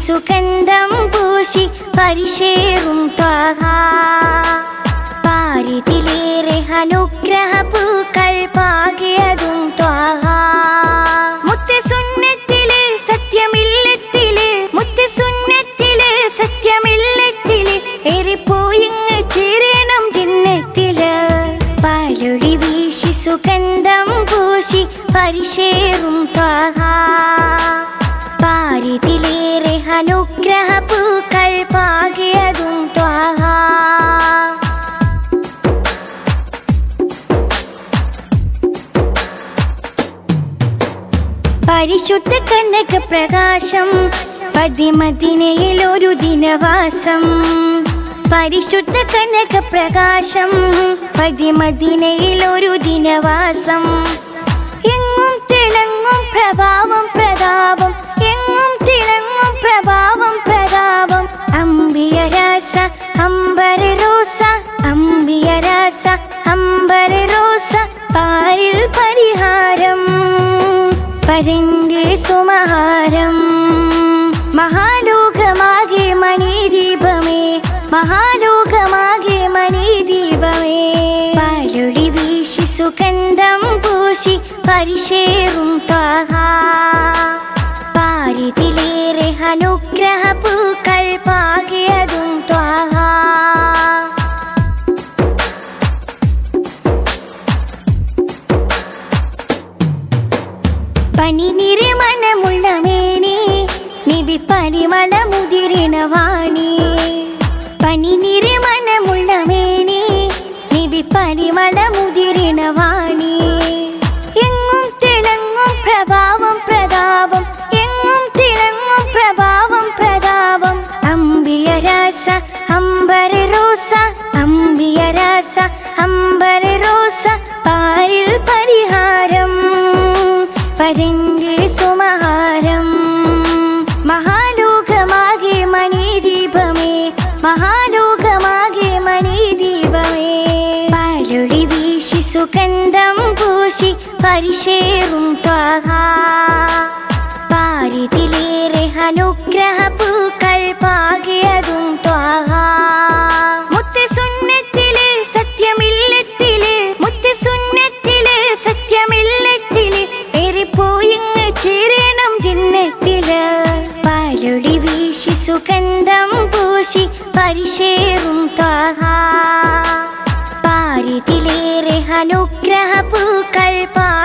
സുഗന്ധം പൂശി പരിശേറും ത്വാഹ പാരിതിലേറെ അനുഗ്രഹ പൂക്കൾ പാകിയതും ത്വാഹ മുത്തസുന്നത്തില് സത്യമില്ലത്തില് മുത്തസുന്നത്തില് സത്യമില്ലത്തില് ഏറിപ്പോയിങ്ങ് ചേരണം ജിന്നത്തില് പാലൊഴി വീശി സുഗന്ധം പൂശി പരിശേറും ത്വാഹ പാരിതിലേറെ അനുഗ്രഹ പൂക്കൾ പാകിയതും ത്വാഹ പരിശുദ്ധ കനക പ്രകാശം പതിമദിനയിൽ ഒരു ദിനവാസം പരിശുദ്ധ കനക പ്രകാശം പതിമദിനയിൽ ഒരു ദിനവാസം എങ്ങും തിളങ്ങും പ്രഭാവം പ്രതാപം എങ്ങും തിളങ്ങും പ്രഭാവം പ്രതാപം അമ്പിയ രാസ അമ്പര റോസ അമ്പിയ രാസ അമ്പര റോസ പാരിൽ പരിഹാരം പരന്റെ സുമഹാരം മഹാലോകമാകെ മണിദീപമേ മഹാലോകമാകെ മണിദീപമേ പാലൊളി വീശി സുഗന്ധം പൂശി പരിശേറും ത്വാഹ പാരിതിലേറെ അനുഗ്രഹ പൂക്കൾ പാകിയതും ത്വാഹ പനിനിറെ മനമുള്ള മേനി നിബി പരിമള മുതിരിണ വാണി പനിനിറെ മനമുള്ള മേനി നിബി പരിമള മുതിരിണ വാണി എങ്ങും തിളങ്ങും പ്രഭാവം പ്രതാപം എങ്ങും തിളങ്ങും പ്രഭാവം പ്രതാപം അമ്പിയ രാസ അമ്പര റോസ അമ്പിയ രാസ അമ്പര റോസ പാരിൽ പരിഹാരം പരന്റെ സുമഹാരം മഹാലോകമാകെ മണിദീപമേ മഹാലോകമാകെ മണിദീപമേ പാലൊളി വീശി സുഗന്ധം പൂശി പരിശേറും ത്വാഹ പാരിതിലേറെ അനുഗ്രഹ പൂക്കൾ പാകിയതും ത്വാഹ മുത്തസുന്നത്തില് സത്യമില്ലത്തില് മുത്തസുന്നത്തില് സത്യമില്ലത്തില് ഏറിപ്പോയിങ്ങ് ചേരണം ജിന്നത്തില് പാലൊളി വീശി സുഗന്ധം പൂശി പരിശേറും ത്വാഹ പാരിതിലേറെ അനുഗ്രഹ പൂക്കൾ പാ